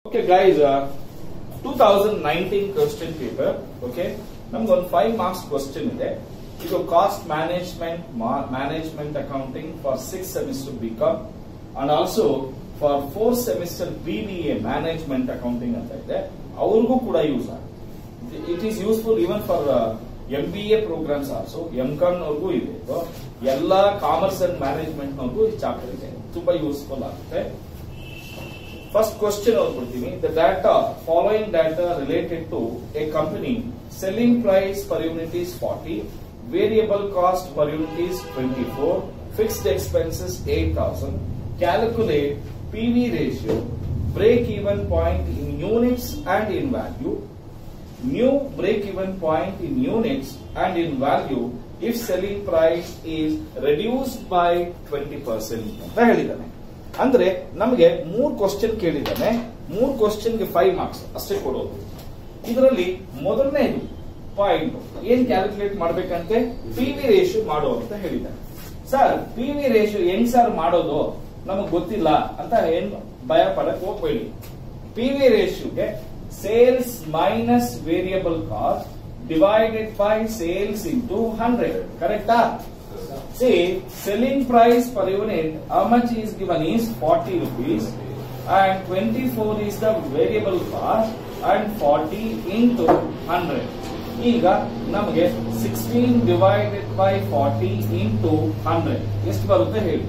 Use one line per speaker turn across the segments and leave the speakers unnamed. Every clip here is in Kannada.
Okay guys two thousand nineteen question paper okay ನಮ್ಗೊಂದು ಫೈವ್ ಮಾರ್ಕ್ಸ್ ಕ್ವಶನ್ ಇದೆ ಇದು cost management management accounting for six semester B com and also for four semester B B A management accounting ಅಂತ ಇದೆ ಅವ್ರಿಗೂ ಕೂಡ ಯೂಸ್ ಆಗುತ್ತೆ it is useful even for M B A programs also M com ನವ್ರಿಗೂ ಇದೆ ಇದು ಎಲ್ಲ ಕಾಮರ್ಸ್ ಅಂಡ್ ಮ್ಯಾನೇಜ್ಮೆಂಟ್ ನವ್ರಿಗೂ ಈ ಚಾಪ್ಟರ್ ಇದೆ ತುಂಬಾ ಯೂಸ್ಫುಲ್ ಆಗುತ್ತೆ ಫಸ್ಟ್ ಕ್ವಶನ್ ಕೊಡ್ತೀನಿ the data following data related to a company selling price per unit is forty variable cost per unit is twenty four fixed expenses eight thousand calculate P V ratio break even point in units and in value new break even point in units and in value if selling price is reduced by twenty percent ಅಂತ ಹೇಳಿದ್ದಾನೆ ಅಂದ್ರೆ ನಮಗೆ ಮೂರ್ ಕ್ವಶನ್ ಕೇಳಿದ್ದಾನೆ ಮೂರ್ ಕ್ವಶನ್ಗೆ ಫೈವ್ ಮಾರ್ಕ್ಸ್ ಅಷ್ಟೇ ಕೊಡೋದು ಇದರಲ್ಲಿ ಮೊದಲನೇದು ಪಾಯಿಂಟ್ ಏನ್ ಕ್ಯಾಲ್ಕುಲೇಟ್ ಮಾಡ್ಬೇಕಂತೆ ಪಿ ವಿ ರೇಷಿಯೋ ಮಾಡು ಅಂತ ಹೇಳಿದ್ದಾನೆ ಸರ್ ಪಿ ವಿ ರೇಷಿಯೋ ಹೆಂಗ್ ಸರ್ ಮಾಡೋದು ನಮಗ್ ಗೊತ್ತಿಲ್ಲ ಅಂತ ಏನ್ ಭಯ ಪಡಕ್ ಹೋಗ್ಬೇಡಿ ಪಿ ವಿ ರೇಷಿಯೋಗೆ sales minus variable cost divided by sales into hundred ಕರೆಕ್ಟಾ See, selling price per unit, how much is given is 40 rupees and 24 is the variable cost and 40 into 100. ಈಗ ನಮಗೆ sixteen divided by forty into hundred ಎಷ್ಟು ಬರುತ್ತೆ ಹೇಳಿ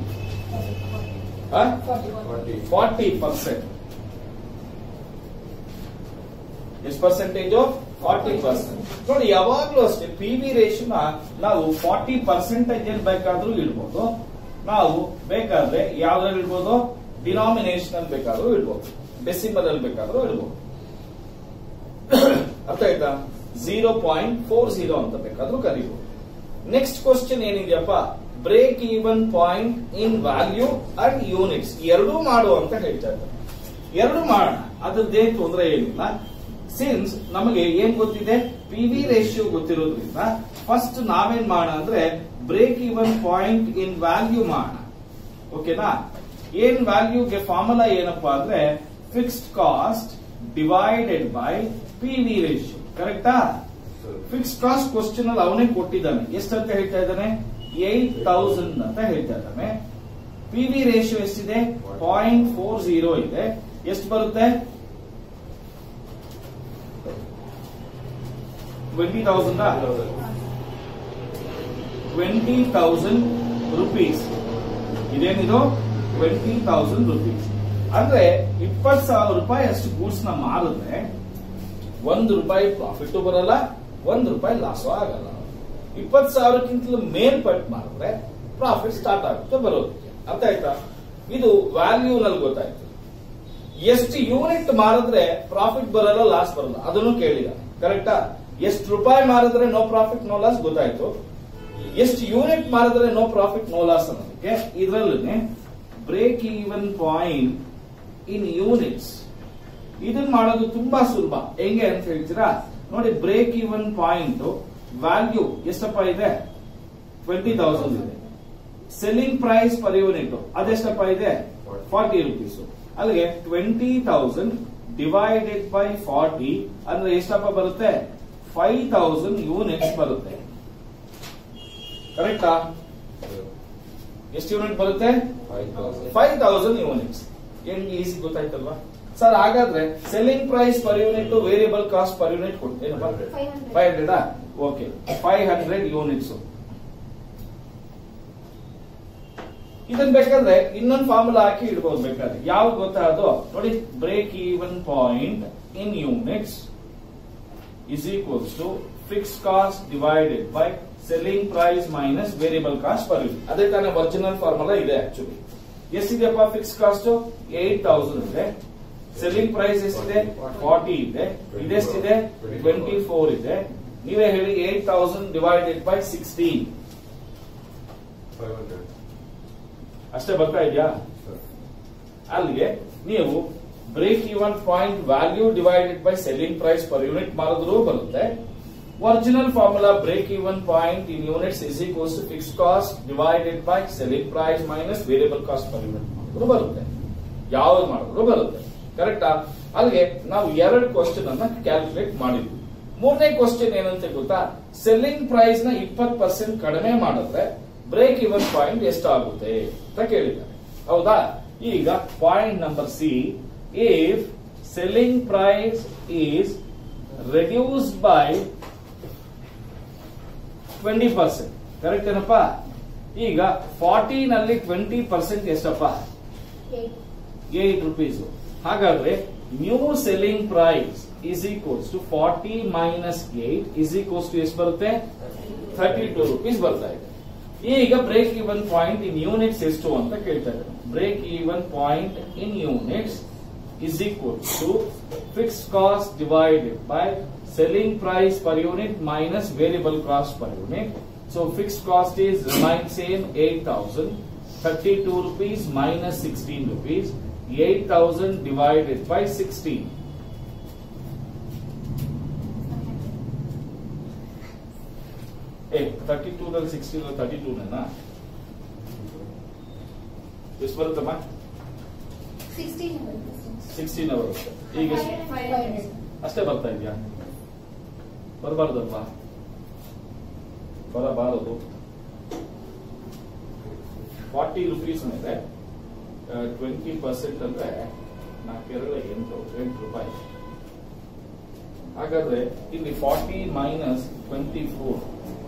ಫಾರ್ಟಿ ಪರ್ಸೆಂಟ್ ಎಷ್ಟು ಪರ್ಸೆಂಟೇಜು ಫಾರ್ಟಿ ಪರ್ಸೆಂಟ್ ನೋಡಿ ಯಾವಾಗ್ಲೂ ಅಷ್ಟೇ ಪಿ ವಿ ರೇಷಿಯೋನ ನಾವು ಫಾರ್ಟಿ ಪರ್ಸೆಂಟೇಜ್ ಏನ್ ಬೇಕಾದ್ರೂ ಇಡ್ಬೋದು ನಾವು ಬೇಕಾದ್ರೆ ಯಾವ್ದ್ರಲ್ಲಿ ಇಡ್ಬೋದು ಡಿನಾಮಿನೇಷನ್ ಅಲ್ಲಿ ಬೇಕಾದ್ರೂ ಇಡ್ಬೋದು ಡೆಸಿಮಲ್ ಅಲ್ಲಿ ಬೇಕಾದ್ರೂ ಇಡ್ಬೋದು ಅರ್ಥ ಆಯ್ತಾ ಜೀರೋ ಪಾಯಿಂಟ್ ಫೋರ್ ಜೀರೋ ಅಂತ ಬೇಕಾದ್ರೂ ಕರಿಬಹುದು ನೆಕ್ಸ್ಟ್ ಕ್ವಶನ್ ಏನಿದೆಯಪ್ಪ break even point in value and units ಎರಡೂ ಮಾಡು ಅಂತ ಹೇಳ್ತಾ ಇದ್ದಾರೆ ಎರಡು ಮಾಡೋಣ ಅದ್ರದ್ದೇನ್ ತೊಂದರೆ ಏನಿಲ್ಲ ಸಿನ್ಸ್ ನಮಗೆ ಏನ್ ಗೊತ್ತಿದೆ ಪಿ ವಿ ರೇಷಿಯೋ ಗೊತ್ತಿರೋದ್ರಿಂದ ಫಸ್ಟ್ ನಾವೇನ್ ಮಾಡೋಣ ಅಂದ್ರೆ break even point in value ಮಾಡೋಣ ಓಕೆನಾ ಏನ್ ವ್ಯಾಲ್ಯೂಗೆ ಫಾರ್ಮುಲಾ ಏನಪ್ಪಾ ಅಂದ್ರೆ fixed cost divided by P V ratio ಕರೆಕ್ಟಾ ಫಿಕ್ಸ್ಡ್ ಕಾಸ್ಟ್ ಕ್ವಶನ್ ಅಲ್ಲಿ ಅವನೇ ಕೊಟ್ಟಿದ್ದಾನೆ ಎಷ್ಟಂತ ಹೇಳ್ತಾ ಇದ್ದಾನೆ ಏಟ್ ತೌಸಂಡ್ ಅಂತ ಹೇಳ್ತಾ ಇದ್ದಾನೆ ಪಿ ವಿ ರೇಷಿಯೋ ಎಷ್ಟಿದೆ ಪಾಯಿಂಟ್ ಫೋರ್ ಜೀರೋ ಇದೆ ಎಷ್ಟು ಬರುತ್ತೆ twenty thousand twenty thousand rupees ಇದೇನಿದು ಟ್ವೆಂಟಿ ತೌಸಂಡ್ ರುಪೀಸ್ ಅಂದ್ರೆ ಇಪ್ಪತ್ತು ಸಾವಿರ ರೂಪಾಯಿ ಅಷ್ಟು ಗೂಡ್ಸ್ ನ ಮಾರಿದ್ರೆ ಒಂದು ರೂಪಾಯಿ ಪ್ರಾಫಿಟ್ ಬರಲ್ಲ ಒಂದು ರೂಪಾಯಿ ಲಾಸು ಆಗಲ್ಲ ಇಪ್ಪತ್ತು ಸಾವಿರಕ್ಕಿಂತಲೂ ಮೇಲ್ಪಟ್ಟು ಮಾರಿದ್ರೆ ಪ್ರಾಫಿಟ್ ಸ್ಟಾರ್ಟ್ ಆಗುತ್ತೆ ಬರೋದಕ್ಕೆ ಅರ್ಥ ಆಯ್ತಾ ಇದು ವ್ಯಾಲ್ಯೂ ನಲ್ಲಿ ಗೊತ್ತಾಯ್ತು ಎಷ್ಟು ಯೂನಿಟ್ ಮಾರಿದ್ರೆ ಪ್ರಾಫಿಟ್ ಬರಲ್ಲ ಲಾಸ್ ಬರಲ್ಲ ಅದನ್ನು ಕೇಳಿದ ಕರೆಕ್ಟಾ ಎಷ್ಟು ರೂಪಾಯಿ ಮಾರಿದ್ರೆ ನೋ ಪ್ರಾಫಿಟ್ ನೋ ಲಾಸ್ ಗೊತ್ತಾಯ್ತು ಎಷ್ಟು ಯೂನಿಟ್ ಮಾರಿದ್ರೆ ನೋ ಪ್ರಾಫಿಟ್ ನೋ ಲಾಸ್ ಅನ್ನೋದಕ್ಕೆ ಇದರಲ್ಲೇ break even point in units ಇದನ್ನ ಮಾಡೋದು ತುಂಬಾ ಸುಲಭ ಹೆಂಗೆ ಅಂತ ಹೇಳ್ತೀರಾ ನೋಡಿ ಬ್ರೇಕ್ ಈವನ್ ಪಾಯಿಂಟ್ ವ್ಯಾಲ್ಯೂ ಎಷ್ಟಪ್ಪ ಇದೆ ಟ್ವೆಂಟಿ ತೌಸಂಡ್ ಇದೆ ಸೆಲ್ಲಿಂಗ್ ಪ್ರೈಸ್ ಪರ್ ಯೂನಿಟ್ ಅದೆಷ್ಟಪ್ಪ ಇದೆ ಫಾರ್ಟಿ ರುಪೀಸ್ ಅಲ್ಲಿಗೆ twenty thousand divided by forty ಅಂದ್ರೆ ಎಷ್ಟಪ್ಪ ಬರುತ್ತೆ ಫೈವ್ ತೌಸಂಡ್ ಯೂನಿಟ್ಸ್ ಬರುತ್ತೆ ಕರೆಕ್ಟಾ ಎಷ್ಟು ಯೂನಿಟ್ ಬರುತ್ತೆ ಫೈವ್ ತೌಸಂಡ್ ಯೂನಿಟ್ಸ್ ಏನ್ ಈಸಿ ಗೊತ್ತಾಯ್ತಲ್ವಾ ಸರ್ ಹಾಗಾದ್ರೆ selling price per unit variable cost per unit ಕೊಡ್ತೇನೆ five hundred okay five hundred units ಇದನ್ ಬೇಕಾದ್ರೆ ಇನ್ನೊಂದು ಫಾರ್ಮುಲಾ ಹಾಕಿ ಇಡ್ಬೋದು ಬೇಕಾದ್ರೆ ಯಾವ ಗೊತ್ತಾ ಅದು ನೋಡಿ break even point in units is equals to fixed cost divided by selling price minus variable cost per unit. ಅದೇ ತಾನೇ ಒರಿಜಿನಲ್ ಫಾರ್ಮುಲಾ ಇದೆ ಆಕ್ಚುಲಿ ಎಷ್ಟಿದೆಯಪ್ಪ ಫಿಕ್ಸ್ ಕಾಸ್ಟ್ ಏಟ್ ತೌಸಂಡ್ ಇದೆ ಸೆಲ್ಲಿಂಗ್ ಪ್ರೈಸ್ ಎಷ್ಟಿದೆ ಫಾರ್ಟಿ ಇದೆ ಇದೆಷ್ಟಿದೆ ಟ್ವೆಂಟಿ ಫೋರ್ ಇದೆ ನೀವೇ ಹೇಳಿ eight thousand divided by sixteen ಅಷ್ಟೇ ಬರ್ತಾ ಇದೆಯಾ ಅಲ್ಲಿಗೆ ನೀವು break even point value divided by selling price per unit ಮಾಡಿದ್ರೂ ಬರುತ್ತೆ original formula break even point in units is equals to fix cost divided by selling price minus variable cost per unit ಮಾಡಿದ್ರು ಬರುತ್ತೆ ಯಾವ್ದು ಮಾಡಿದ್ರು ಬರುತ್ತೆ ಕರೆಕ್ಟಾ ಅಲ್ಲಿಗೆ ನಾವು ಎರಡು ಕ್ವಶನ್ ಅನ್ನ ಕ್ಯಾಲ್ಕುಲೇಟ್ ಮಾಡಿದ್ವಿ ಮೂರನೇ ಕ್ವಶನ್ ಏನಂತ ಗೊತ್ತಾ ಸೆಲ್ಲಿಂಗ್ ಪ್ರೈಸ್ ನ ಇಪ್ಪತ್ತು ಪರ್ಸೆಂಟ್ ಕಡಿಮೆ ಮಾಡಿದ್ರೆ ಬ್ರೇಕ್ ಇವನ್ ಪಾಯಿಂಟ್ ಎಷ್ಟಾಗುತ್ತೆ ಅಂತ ಕೇಳಿದ್ದಾರೆ ಹೌದಾ ಈಗ point number C if selling price is reduced by twenty percent correct ಏನಪ್ಪ ಈಗ ಫಾರ್ಟಿ ನಲ್ಲಿ ಟ್ವೆಂಟಿ ಪರ್ಸೆಂಟ್ ಎಷ್ಟಪ್ಪ ಏಟ್ ರುಪೀಸ್ ಹಾಗಾದ್ರೆ new selling price is equals to forty minus eight is equals to ಎಷ್ಟು ಬರುತ್ತೆ ಥರ್ಟಿ ಟೂ ರುಪೀಸ್ ಬರ್ತಾ ಇದೆ ಈಗ break even point in units ಎಷ್ಟು ಅಂತ ಕೇಳ್ತಾ ಇದ್ದಾರೆ break even point in units is equal to fixed cost divided by selling price per unit minus variable cost per unit. So fixed cost is remain same 8000, 32 rupees minus 16 rupees, 8000 divided by 16. ಏ ತರ್ಟಿ ಟೂ ನಲ್ಲಿ ಸಿಕ್ಸ್ಟೀನ್ ತರ್ಟಿ ಟೂ ನನ್ನ ಎಷ್ಟು ಬರುತ್ತಮ್ಮ ಸಿಕ್ಸ್ಟೀನ್ ಬರುತ್ತೆ ಈಗ ಎಷ್ಟು ಅಷ್ಟೇ ಬರ್ತಾ ಇದೆಯಾ ಬರಬಾರ್ದಲ್ವಾ ಬರಬಾರದು ಫಾರ್ಟಿ ರುಪೀಸ್ ಮೇಲೆ ಟ್ವೆಂಟಿ ಪರ್ಸೆಂಟ್ ಅಂದ್ರೆ ನಾಲ್ಕೆರಡು ಎಂಟು ಎಂಟು ರೂಪಾಯಿ ಹಾಗಾದ್ರೆ ಇಲ್ಲಿ forty minus twenty four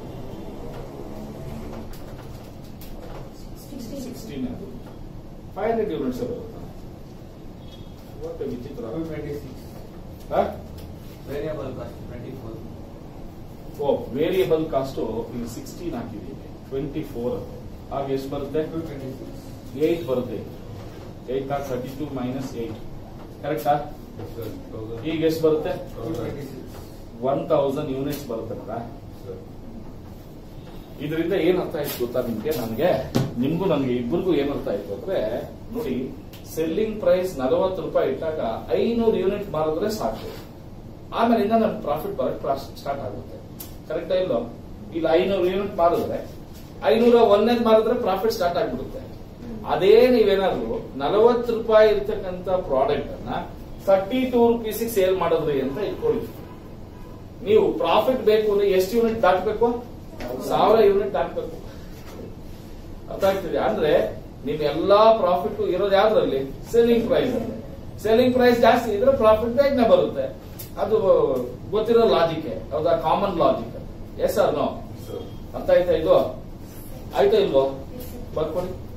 sixteen ಅದು ಫೈವ್ ಹಂಡ್ರೆಡ್ ಯೂನಿಟ್ಸ್ ಬರುತ್ತೆ what a ವಿಚಿತ್ರ ಹಾ?
Variable cost, twenty-four.
ಓ ವೇರಿಯಬಲ್ ಕಾಸ್ಟ್ ಇಲ್ಲಿ ಸಿಕ್ಸ್ಟೀನ್ ಹಾಕಿದ್ದೀವಿ ಟ್ವೆಂಟಿ ಫೋರ್ ಅದು ಆಗ ಎಷ್ಟು ಬರುತ್ತೆ
Two twenty-six.
ಏಟ್ ಬರುತ್ತೆ eight or thirty two minus eight ಕರೆಕ್ಟಾ
Yes, sir. Thousand.
ಈಗ ಎಷ್ಟು ಬರುತ್ತೆ
Two twenty-six.
One thousand units ಬರುತ್ತೆ ಅಲ್ಲ
Sir.
ಇದರಿಂದ ಏನ್ ಅರ್ಥ ಆಯ್ತು ಗೊತ್ತಾ ನಿಮ್ಗೆ ನನಗೆ ನಿಮ್ಗೂ ನನಗೆ ಇಬ್ಬರಿಗೂ ಏನ್ ಅರ್ಥ ಆಯ್ತು ಅಂದ್ರೆ ನೋಡಿ ಸೆಲ್ಲಿಂಗ್ ಪ್ರೈಸ್ ನಲವತ್ತು ರೂಪಾಯಿ ಇಟ್ಟಾಗ ಐನೂರು ಯೂನಿಟ್ ಮಾರಿದ್ರೆ ಸಾಕು ಆಮೇಲಿಂದ ನಮ್ ಪ್ರಾಫಿಟ್ ಬರಕ್ ಸ್ಟಾರ್ಟ್ ಆಗುತ್ತೆ ಕರೆಕ್ಟಾ ಇಲ್ಲೋ ಇಲ್ಲಿ ಐನೂರು ಯೂನಿಟ್ ಮಾರಿದ್ರೆ ಐನೂರ ಒಂದೇದ್ ಮಾರಿದ್ರೆ ಪ್ರಾಫಿಟ್ ಸ್ಟಾರ್ಟ್ ಆಗ್ಬಿಡುತ್ತೆ ಅದೇ ನೀವೇನಾದ್ರು ನಲವತ್ತು ರೂಪಾಯಿ ಇರ್ತಕ್ಕಂತ ಪ್ರಾಡಕ್ಟ್ ಅನ್ನ ತರ್ಟಿ ಟೂ ರುಪೀಸ್ ಸೇಲ್ ಮಾಡಿದ್ರಿ ಅಂತ ಇಟ್ಕೊಳ್ಳಿ ನೀವು ಪ್ರಾಫಿಟ್ ಬೇಕು ಅಂದ್ರೆ ಎಷ್ಟು ಯೂನಿಟ್ ದಾಟಬೇಕು ಸಾವಿರ ಯೂನಿಟ್ ದಾಟಬೇಕು ಅರ್ಥ ಆಗ್ತಿದೆ ಅಂದ್ರೆ ನಿಮ್ ಎಲ್ಲಾ ಪ್ರಾಫಿಟ್ ಇರೋದು ಯಾವ್ದ್ರಲ್ಲಿ ಸೆಲ್ಲಿಂಗ್ ಪ್ರೈಸ್ ಅಲ್ಲಿ ಸೆಲ್ಲಿಂಗ್ ಪ್ರೈಸ್ ಜಾಸ್ತಿ ಇದ್ರೆ ಪ್ರಾಫಿಟ್ ಬೇಗನೆ ಬರುತ್ತೆ ಅದು ಗೊತ್ತಿರೋ ಲಾಜಿಕ್ ಹೌದಾ common logic yes or no
Sir.
ಅರ್ಥ ಆಯ್ತಾ ಇದು ಆಯ್ತಾ ಇಲ್ವೋ ಬರ್ಕೊಳ್ಳಿ